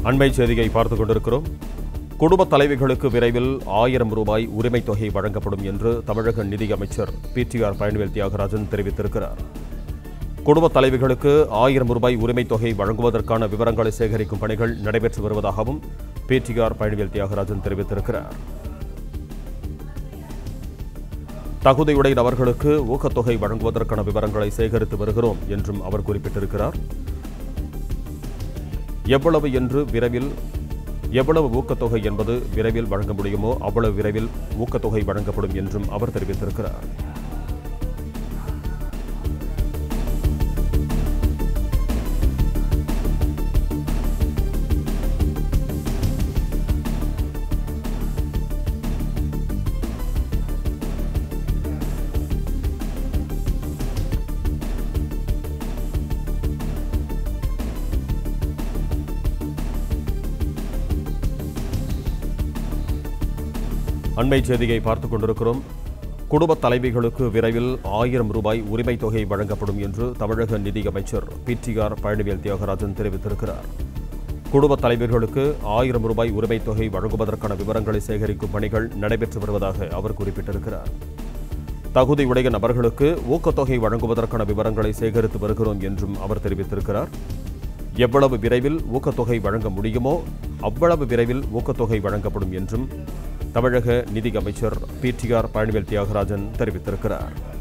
அண்மை செய்தியை பார்த்துக் கொண்டிருக்கிறோம் குடும்ப தலைவிகளுக்கு விரைவில் ஆயிரம் ரூபாய் உரிமைத் தொகை வழங்கப்படும் என்று தமிழக நிதியமைச்சர் பிடிஆர் பழனிவேல் தியாகராஜன் தெரிவித்திருக்கிறார் குடும்ப தலைவிகளுக்கு ஆயிரம் ரூபாய் உரிமைத் தொகை வழங்குவதற்கான விவரங்களை சேகரிக்கும் பணிகள் நடைபெற்று வருவதாகவும் பிடிஆர் பழனிவேல் தியாகராஜன் தெரிவித்திருக்கிறார் தகுதியுடைய நபர்களுக்கு ஊக்கத்தொகை வழங்குவதற்கான விவரங்களை சேகரித்து வருகிறோம் என்றும் அவர் குறிப்பிட்டிருக்கிறார் எவ்வளவு என்று விரைவில் எவ்வளவு ஊக்கத்தொகை என்பது விரைவில் வழங்க முடியுமோ அவ்வளவு விரைவில் ஊக்கத்தொகை வழங்கப்படும் என்றும் அவர் தெரிவித்திருக்கிறார் அண்மை செய்தியை பார்த்துக் கொண்டிருக்கிறோம் குடும்ப தலைவிகளுக்கு விரைவில் ஆயிரம் ரூபாய் உரிமைத் தொகை வழங்கப்படும் என்று தமிழக நிதியமைச்சர் பிடிஆர் பழனிவேல் தியாகராஜன் தெரிவித்திருக்கிறார் குடும்ப தலைவர்களுக்கு ஆயிரம் ரூபாய் உரிமைத் தொகை வழங்குவதற்கான விவரங்களை சேகரிக்கும் பணிகள் நடைபெற்று வருவதாக அவர் குறிப்பிட்டிருக்கிறார் தகுதியுடைய நபர்களுக்கு ஊக்கத்தொகை வழங்குவதற்கான விவரங்களை சேகரித்து வருகிறோம் என்றும் அவர் தெரிவித்திருக்கிறார் எவ்வளவு விரைவில் ஊக்கத்தொகை வழங்க முடியுமோ அவ்வளவு விரைவில் ஊக்கத்தொகை வழங்கப்படும் என்றும் தமிழக நிதி அமைச்சர் பிடிஆர் பழனிவேல் தியாகராஜன் தெரிவித்திருக்கிறார்